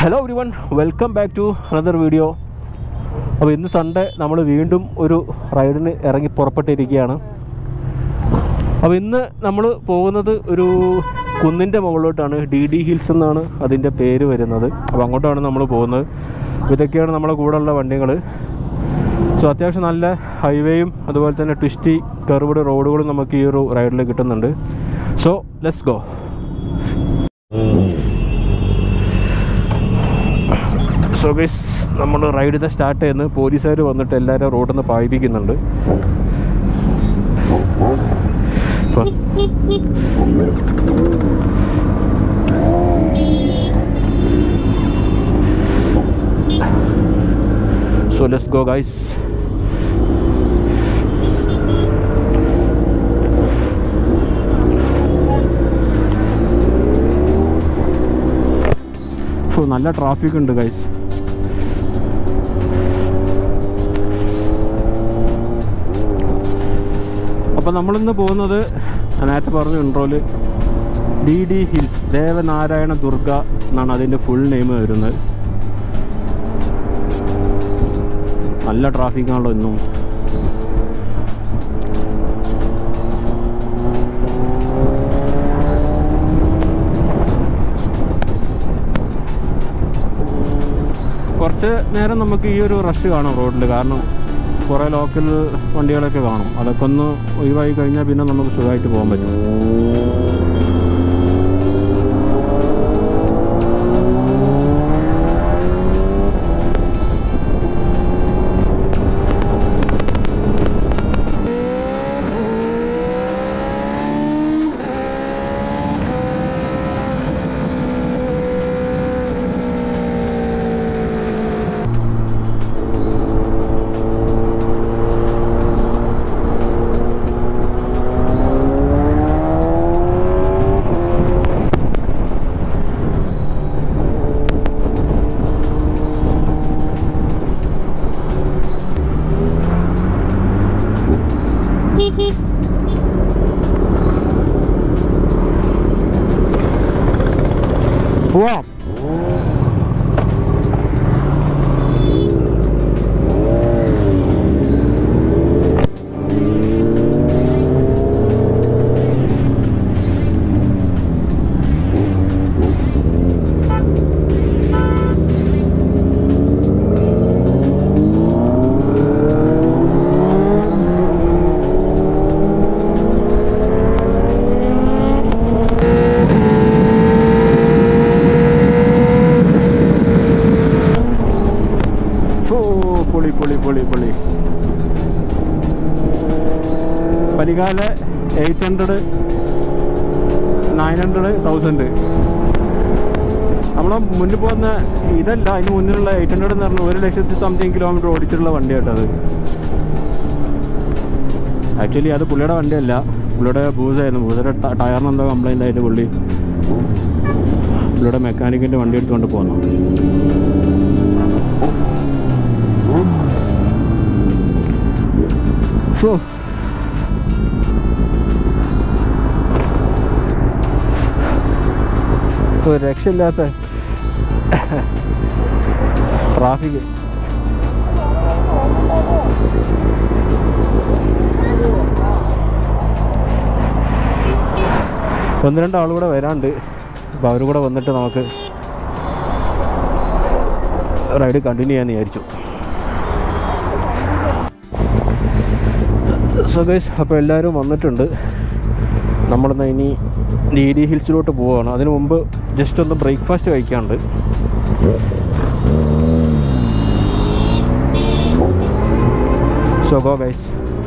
Hello everyone welcome back to another video അപ്പോൾ ഇന്ന് Sunday നമ്മൾ വീണ്ടും ഒരു റൈഡിന് ഇറങ്ങി പുറപ്പെട്ടിരിക്കുകയാണ് അപ്പോൾ ഇന്ന് നമ്മൾ പോകുന്നത് ഒരു കുന്നിൻ്റെ മുകളിലോട്ടാണ് ഡി ഡി ഹിൽസ് എന്നാണ് അതിൻ്റെ പേര് വരുന്നത് അപ്പോൾ അങ്ങോട്ടാണ് നമ്മൾ പോകുന്നത് അപ്പോൾ ഇതൊക്കെയാണ് നമ്മുടെ കൂടെയുള്ള വണ്ടികൾ സോ അത്യാവശ്യം നല്ല ഹൈവേയും അതുപോലെ തന്നെ ട്വിസ്റ്റി കർവ്ഡ് റോഡുകളും നമുക്ക് ഈ ഒരു റൈഡിൽ കിട്ടുന്നുണ്ട് so let's go so guys നമ്മൾ റൈഡ് ഇത് സ്റ്റാർട്ട് ചെയ്യുന്നത് പോലീസുകാർ വന്നിട്ട് എല്ലാവരും റോഡിൽ നിന്ന് പായിപ്പിക്കുന്നുണ്ട് ഇപ്പം so let's go guys so നല്ല ട്രാഫിക് ഉണ്ട് ഗൈസ് അപ്പോൾ നമ്മളിന്ന് പോകുന്നത് ഞാൻ നേരത്തെ പറഞ്ഞ ഇൻട്രോല് D D hills Devanarayana Durga എന്നാണ് അതിൻ്റെ ഫുൾ നെയിം വരുന്നത് നല്ല ട്രാഫിക്കാണല്ലോ ഇന്നും കുറച്ച് നേരം നമുക്ക് ഈ ഒരു റഷ് കാണും റോഡിൽ കാരണം കുറേ ലോക്കൽ വണ്ടികളൊക്കെ കാണും അതൊക്കെ ഒന്ന് ഒഴിവായി കഴിഞ്ഞാൽ പിന്നെ നമുക്ക് സുഖമായിട്ട് പോകാൻ പറ്റും പോവാം ഓ പൊളി പൊളി പൊളി പൊളി പരികാല eight hundred nine hundred thousand നമ്മളെ മുന്നിൽ പോകുന്ന ഇതല്ല അതിന് മുന്നിലുള്ള എയ്റ്റ് ഹൺഡ്രഡ് എന്ന് പറഞ്ഞാൽ ഒരു ലക്ഷത്തി സംതിങ് കിലോമീറ്റർ ഓടിച്ചിട്ടുള്ള വണ്ടിയായിട്ടത് ആക്ച്വലി അത് പുള്ളിയുടെ വണ്ടിയല്ല പുള്ളിയുടെ ബൂസായിരുന്നു ബൂസയുടെ ടയറിന് എന്തോ കംപ്ലൈൻ്റ് ആയിട്ട് പുള്ളി പുള്ളിയുടെ മെക്കാനിക്കിൻ്റെ വണ്ടി എടുത്തുകൊണ്ട് പോന്നു ഫോ ഒരു രക്ഷയില്ലാത്ത ട്രാഫിക് ഒന്ന് രണ്ട് ആളുകൂടെ വരാണ്ട് അപ്പോൾ അവരും കൂടെ വന്നിട്ട് നമുക്ക് റൈഡ് കണ്ടിന്യൂ ചെയ്യാമെന്ന് വിചാരിച്ചു സോ ഗൈസ് അപ്പോൾ എല്ലാവരും വന്നിട്ടുണ്ട് നമ്മളിന്ന് ഇനി ഡി ഡി ഹിൽസിലോട്ട് പോവുകയാണ് അതിനു മുമ്പ് ജസ്റ്റ് ഒന്ന് ബ്രേക്ക്ഫാസ്റ്റ് കഴിക്കാണ്ട് സോ ഗോ ഗൈസ്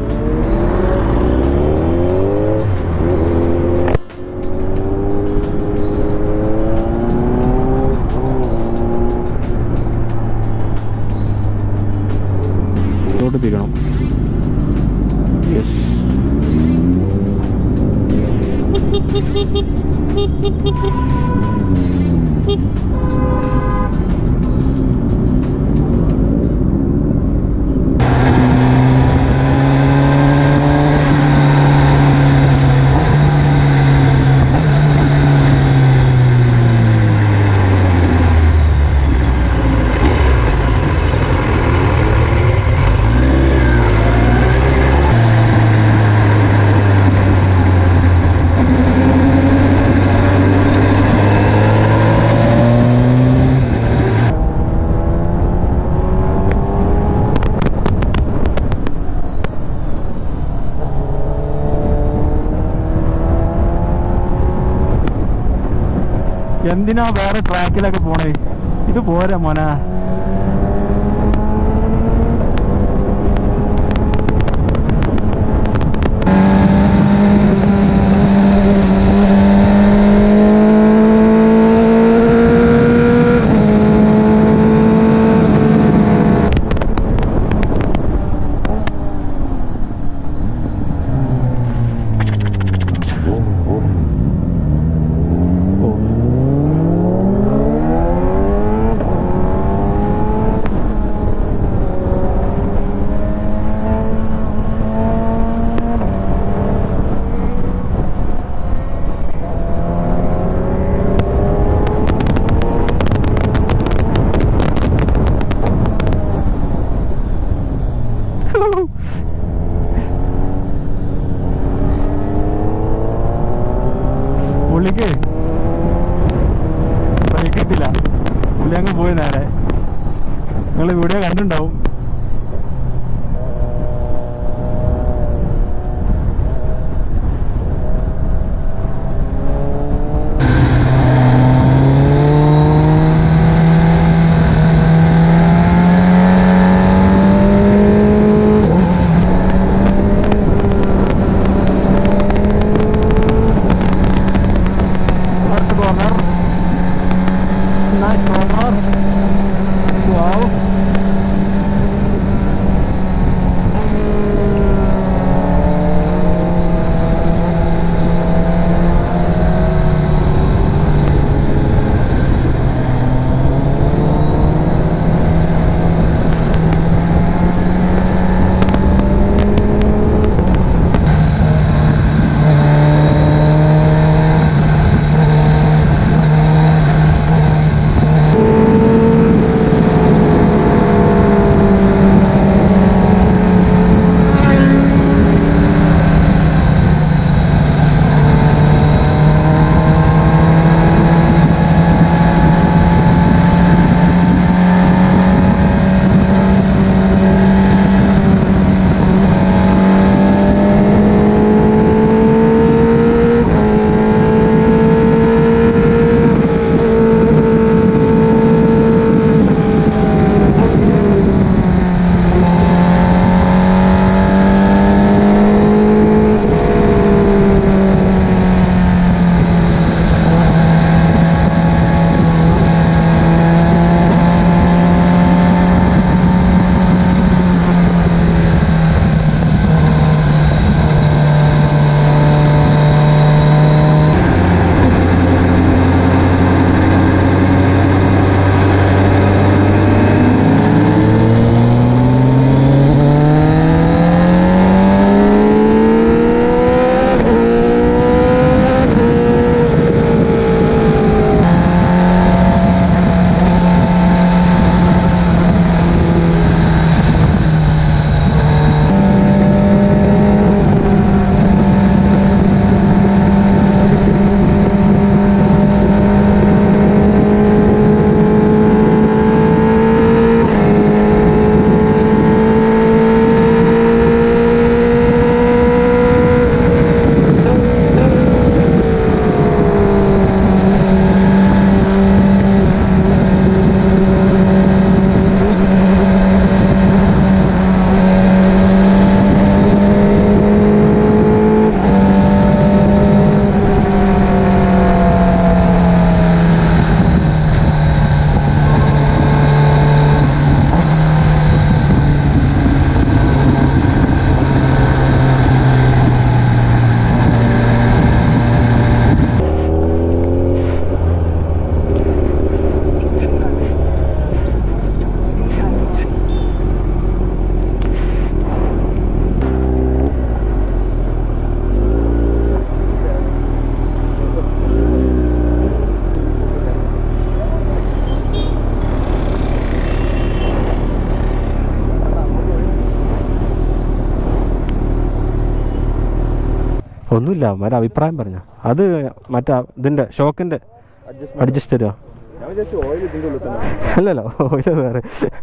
ഇങ്ങോട്ട് തിരിയണം യെസ് എന്തിനാ വേറെ ട്രാക്കിലൊക്കെ പോണേ ഇത് പോരാ മോനെ പുള്ളിക്ക് ബ്രേക്ക് കിട്ടില്ല പുള്ളി അങ്ങ് പോയി നേരെ നിങ്ങൾ വീഡിയോ കണ്ടിട്ടുണ്ടാവും First corner. Nice corner. Wow. ഒന്നുമില്ല അവന്മാരെ അഭിപ്രായം പറഞ്ഞ അത് മറ്റേ ഇതിന്റെ ഷോക്കിന്റെ അഡ്ജസ്റ്റ് തരുക ഞാൻ വിചാരിച്ചു ഓയിൽ ഇതിന്റെ ഉള്ളിൽ തന്നെ അല്ലല്ലോ ഓയില് വേറെ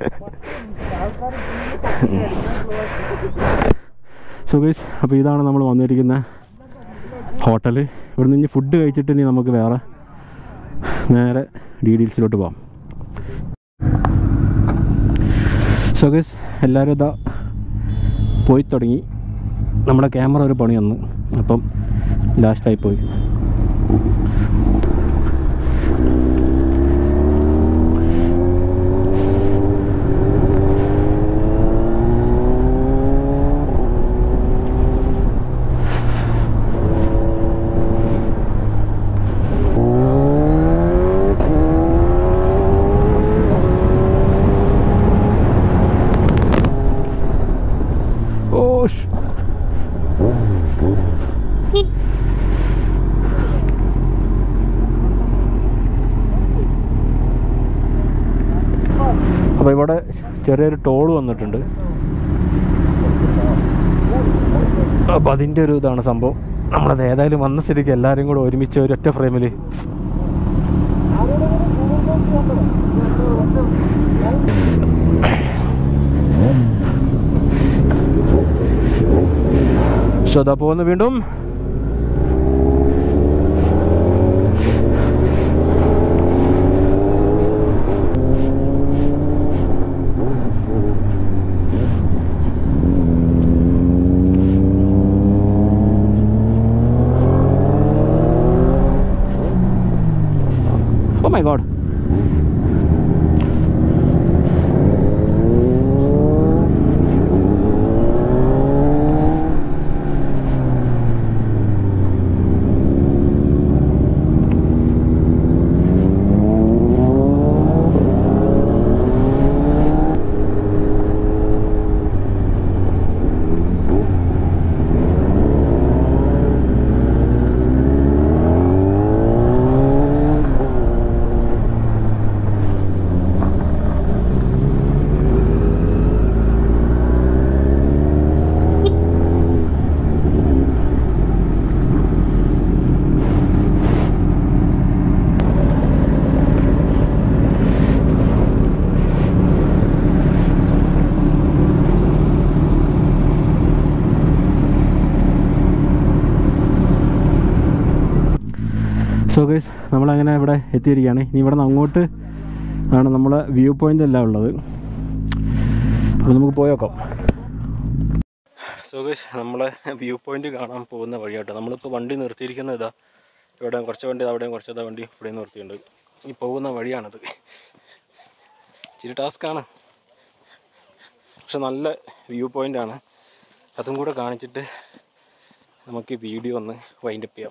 സുഖേഷ് അപ്പോൾ ഇതാണ് നമ്മൾ വന്നിരിക്കുന്ന ഹോട്ടൽ ഇവിടെ നിന്ന് ഫുഡ് കഴിച്ചിട്ട് ഇനി നമുക്ക് വേറെ നേരെ ഡീറ്റെയിൽസിലോട്ട് പോവാം സോ ഗൈസ് എല്ലാവരും ഇതാ പോയി തുടങ്ങി നമ്മുടെ ക്യാമറ ഒരു പണി വന്നു അപ്പം ലാസ്റ്റായി പോയി ഓ ഷ്. അപ്പോൾ ഇവിടെ ചെറിയൊരു ടോൾ വന്നിട്ടുണ്ട് അപ്പോൾ അതിൻ്റെ ഒരു ഇതാണ് സംഭവം നമ്മളത് ഏതായാലും വന്ന സ്ഥിതിക്ക് എല്ലാവരും കൂടെ ഒരുമിച്ച് ഒരൊറ്റ ഫ്രെയിമിൽ സോ അതാ പോകുന്നു വീണ്ടും Oh my god. So guys നമ്മളങ്ങനെ ഇവിടെ എത്തിയിരിക്കുകയാണ് ഇനി ഇവിടെ നിന്ന് അങ്ങോട്ട് ആണ് നമ്മളെ വ്യൂ പോയിന്റ് എല്ലാം ഉള്ളത് അപ്പോൾ നമുക്ക് പോയേക്കാം സോ ഗൈസ് നമ്മളെ വ്യൂ പോയിന്റ് കാണാൻ പോകുന്ന വഴിയാട്ടോ നമ്മളിപ്പോൾ വണ്ടി നിർത്തിയിരിക്കുന്നത് ഇതാ ഇവിടെ കുറച്ച് വണ്ടി അവിടെയും കുറച്ചതാ വണ്ടി ഇവിടെ നിർത്തിയിട്ടുണ്ട് ഈ പോകുന്ന വഴിയാണത് ഇച്ചിരി ടാസ്ക്കാണ് പക്ഷെ നല്ല വ്യൂ പോയിന്റ് ആണ് അതും കൂടെ കാണിച്ചിട്ട് നമുക്ക് ഈ വീഡിയോ ഒന്ന് വൈൻഡപ്പ് ചെയ്യാം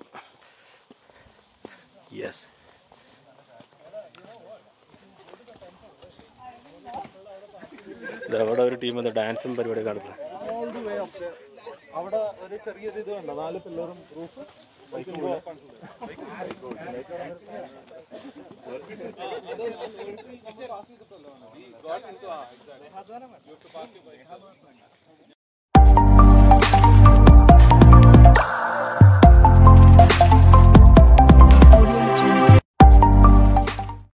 യെസ് അവിടെ ഒരു ടീം എന്താ ഡാൻസും പരിപാടി കാണുന്നത് അവിടെ ഒരു ചെറിയൊരു ഇത് കണ്ടോ നാല് പില്ലറും റൂഫ്